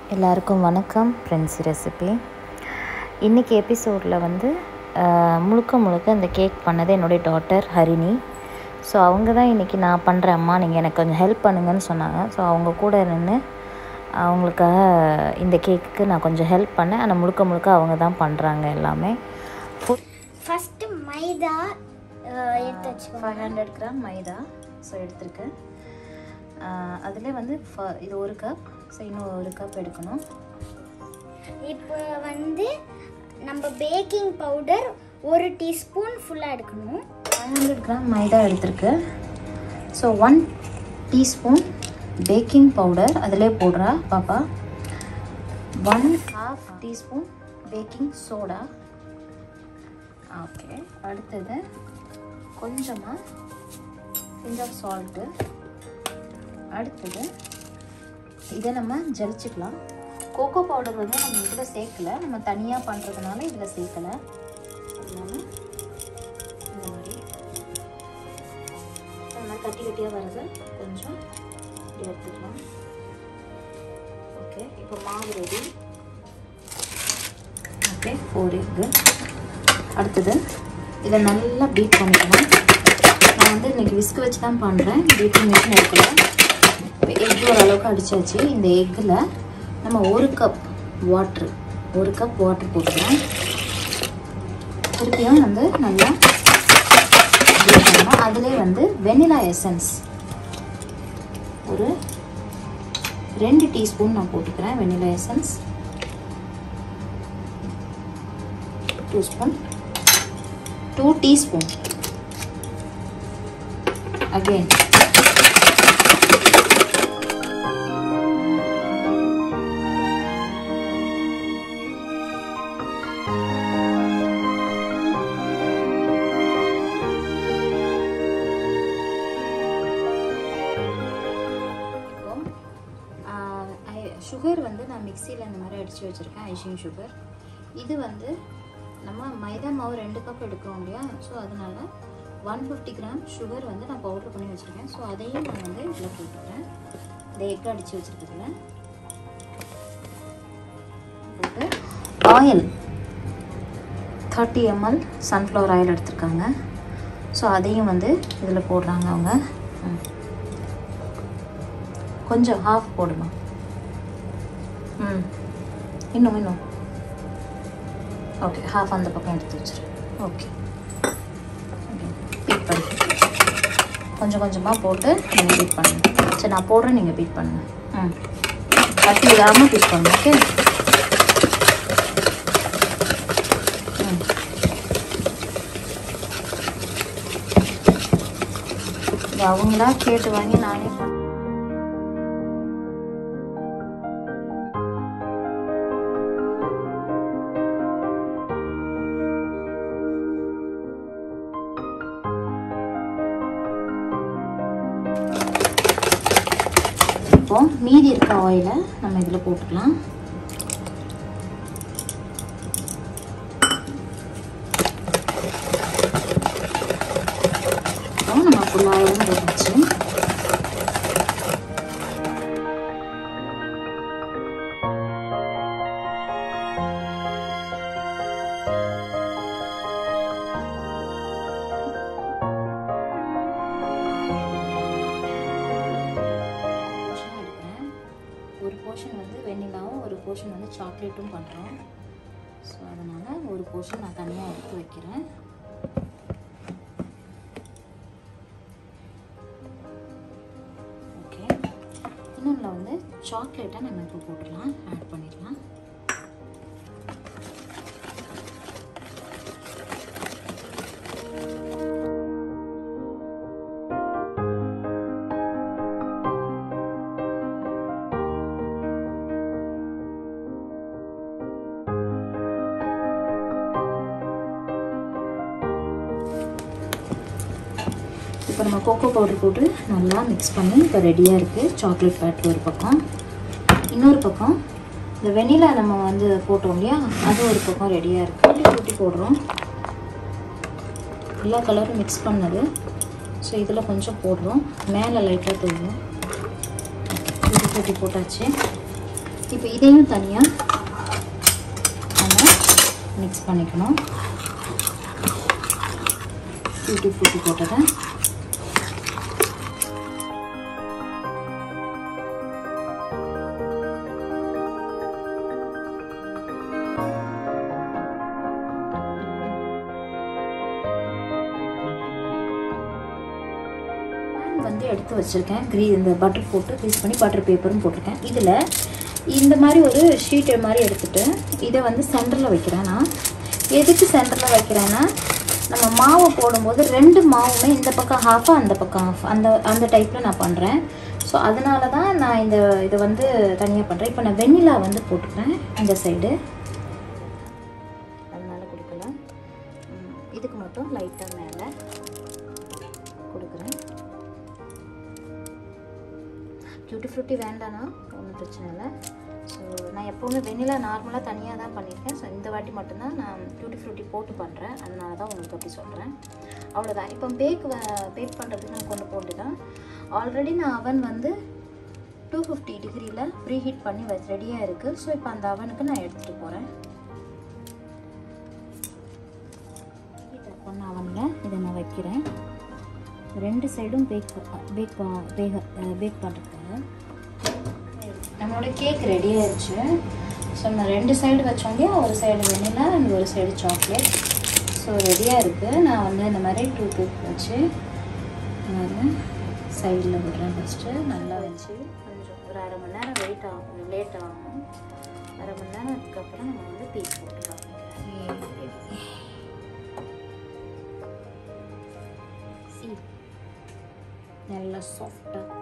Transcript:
எல்லாருக்கும் வணக்கம் friends recipe இன்றைக்கி எபிசோடில் வந்து அஹ், முழுக்க முழுக்க இந்த கேக் பண்ணது என்னுடைய டாட்டர் ஹரிணி ஸோ அவங்க தான் இன்றைக்கி நான் பண்ணுறேன் அம்மா நீங்கள் எனக்கு கொஞ்சம் ஹெல்ப் பண்ணுங்கன்னு சொன்னாங்க ஸோ அவங்க கூட நின்று அவங்களுக்காக இந்த கேக்குக்கு நான் கொஞ்சம் ஹெல்ப் பண்ணேன் ஆனால் முழுக்க முழுக்க அவங்க தான் பண்ணுறாங்க எல்லாமே ஃபஸ்ட்டு மைதா அஹ், எடுத்து வச்சுக்கோங்க five hundred gram maida so எடுத்திருக்கேன் அதில் வந்து ஃப- இது ஒரு கப் ஸோ இன்னும் ஒரு கப் எடுக்கணும் இப்போ வந்து நம்ம பேக்கிங் பவுடர் ஒரு டீஸ்பூன் ஃபுல்லாக எடுக்கணும் ஃபைவ் ஹண்ட்ரட் கிராம் மைதா எடுத்திருக்கேன் so one teaspoon baking powder அதிலே போடுறா பாப்பா one half teaspoon baking soda okay அடுத்தது கொஞ்சமாக கொஞ்சம் சால்ட்டு அடுத்தது இதை நம்ம ஜலிச்சுக்கலாம் கோகோ பவுடர் வந்து நம்ம இதில் சேர்க்கல நம்ம தனியாக பண்ணுறதுனால இதில் சேர்க்கலை அதனால இந்த மாதிரி இந்த மாதிரி கட்டி கட்டியாக வர்றது கொஞ்சம் இப்படி எடுத்துக்கலாம் ஓகே இப்போ மாவு ரெடி ஓகே ஃபோர் எக்கு அடுத்தது இதை நல்லா பீட் பண்ணிக்கலாம் நான் வந்து இன்னைக்கு விஸ்க் வச்சு தான் பண்ணுறேன் பீட்டிங் மிஷின் எடுக்கல எக் ஓரளவுக்கு அடிச்சாச்சு இந்த எக்கில் நம்ம ஒரு கப் வாட்ரு ஒரு கப் வாட்டர் போட்டுக்கலாம் திருப்பியும் வந்து நல்லா beat பண்ணணும் அதிலே வந்து வெனிலா எசன்ஸ் ஒரு ரெண்டு டீஸ்பூன் நான் போட்டுக்கிறேன் vanilla essence two spoon two teaspoon again இப்போ சுகர் வந்து நான் மிக்சியில் இந்த மாதிரி அடித்து வச்சுருக்கேன் ஐஷிங் சுகர் இது வந்து நம்ம மைதா மாவு ரெண்டு கப் எடுக்கிறோம் இல்லையா ஸோ அதனால ஒன் ஃபிஃப்டி கிராம் சுகர் வந்து நான் பவுடர் பண்ணி வச்சுருக்கேன் ஸோ அதையும் நான் வந்து இதில் போட்டுக்கிறேன் இந்த எக் அடித்து வச்சுருக்கிறதுல போட்டு oil thirty ML sunflower oil எடுத்திருக்காங்க ஸோ அதையும் வந்து இதில் போடுறாங்க அவங்க ம். கொஞ்சம் ஹாஃப் போடணும் ம் இன்னும் இன்னும் ஓகே ஹாஃப் அந்த பக்கம் எடுத்து வச்சிரு ஓகே பீட் பண்ணு கொஞ்சம் கொஞ்சமாக போட்டு நீங்கள் பீட் பண்ணுங்க சரி நான் போடுறேன் நீங்கள் பீட் பண்ணுங்க ம் கட்டி இல்லாமல் பீட் பண்ணுங்க ஓகே ம் இது அவங்களா கேட்டு வாங்கி நானே பண்ண இப்போ மீதி இருக்க ஆயிலை நம்ம இதில் போட்டுக்கலாம் இப்போ நம்ம ஃபுல் ஆயிலும் போட்டுச்சு போர்ஷன் எடுக்கிறேன் ஒரு போர்ஷன் வந்து வெண்ணிலாவும் ஒரு போர்ஷன் வந்து சாக்லேட்டும் பண்ணுறோம் ஸோ அதனால் ஒரு போர்ஷன் நான் தனியாக எடுத்து வைக்கிறேன் ஓகே இன்னொன்றில் வந்து சாக்லேட்டை நம்ம இப்போ போட்டுடலாம் ஆட் பண்ணிடலாம் இப்போ நம்ம கோகோ பவுடர் போட்டு நல்லா மிக்ஸ் பண்ணி இப்போ ரெடியாக இருக்குது சாக்லேட் பேட்டர் ஒரு பக்கம் இன்னொரு பக்கம் இந்த வெனிலா நம்ம வந்து போட்டோம் இல்லையா அது ஒரு பக்கம் ரெடியாக இருக்குது கூட்டி கூட்டி போடுறோம் எல்லா கலரும் மிக்ஸ் பண்ணது ஸோ இதில் கொஞ்சம் போடுறோம் மேலே லைட்டாக தூவும் கூட்டி கூட்டி போட்டாச்சு இப்போ இதையும் தனியாக நம்ம மிக்ஸ் பண்ணிக்கணும் டூட்டி ஃப்ரூட்டி போட்டதை pan வந்து எடுத்து வச்சுருக்கேன் க்ரீ இந்த பட்டர் போட்டு க்ரீஸ் பண்ணி பட்டர் பேப்பரும் போட்டிருக்கேன் இதில் இந்த மாதிரி ஒரு ஷீட்டு மாதிரி எடுத்துட்டு இதை வந்து சென்டரில் வைக்கிறேன் நான் எதுக்கு சென்டரில் வைக்கிறேன்னா நம்ம மாவு போடும்போது ரெண்டு மாவுமே இந்த பக்கம் ஹாஃபு அந்த பக்கம் ஹாஃப் அந்த அந்த டைப்பில் நான் பண்ணுறேன் ஸோ அதனால தான் நான் இந்த இதை வந்து தனியாக பண்ணுறேன் இப்போ நான் வெண்ணிலா வந்து போட்டுக்கிறேன் இந்த சைடு அதனால கொடுக்கல ம், இதுக்கு மட்டும் லைட்டாக மேலே கொடுக்குறேன் டியூட்டி ஃப்ரூட்டி வேண்டானா ஒன்றும் பிரச்சனை இல்லை ஸோ நான் எப்போவுமே வெண்ணிலா நார்மலாக தனியாக தான் பண்ணியிருக்கேன் ஸோ இந்த வாட்டி மட்டும்தான் நான் டியூட்டி ஃப்ரூட்டி போட்டு பண்ணுறேன் அதனால தான் உங்களுக்கு அப்படி சொல்கிறேன் அவ்வளோதான் இப்போ பேக் பேக் பண்ணுறதுக்கு நம்ம கொண்டு போட்டுதான் ஆல்ரெடி நான் அவன் வந்து டூ ஃபிஃப்டி டிகிரியில் ப்ரீ ஹீட் பண்ணி வச்சு ரெடியாக இருக்குது ஸோ இப்போ அந்த அவனுக்கு நான் எடுத்துகிட்டு போகிறேன் ஹீட் பண்ண அவனில் இதை நான் வைக்கிறேன் ரெண்டு சைடும் பேக் பேக் பேக் பேக் பண்ணுறதுக்காக நம்மளோட கேக் ரெடி ஆயிடுச்சு ஸோ நம்ம ரெண்டு சைடு வச்சோம் இல்லையா ஒரு சைடு வெண்ணிலா அண்ட் ஒரு சைடு சாக்லேட் ஸோ ரெடியாக இருக்குது நான் வந்து இந்த மாதிரி டூ டூத் வச்சு சைடில் விடுறேன் ஃபஸ்ட்டு நல்லா வச்சு கொஞ்சம் ஒரு அரை மணி நேரம் வெயிட் ஆகும் லேட் ஆகும் அரை மணி நேரம் அதுக்கப்புறம் நம்ம வந்து பீஸ் போட்டுக்கலாம் See? நல்லா சாஃப்டாக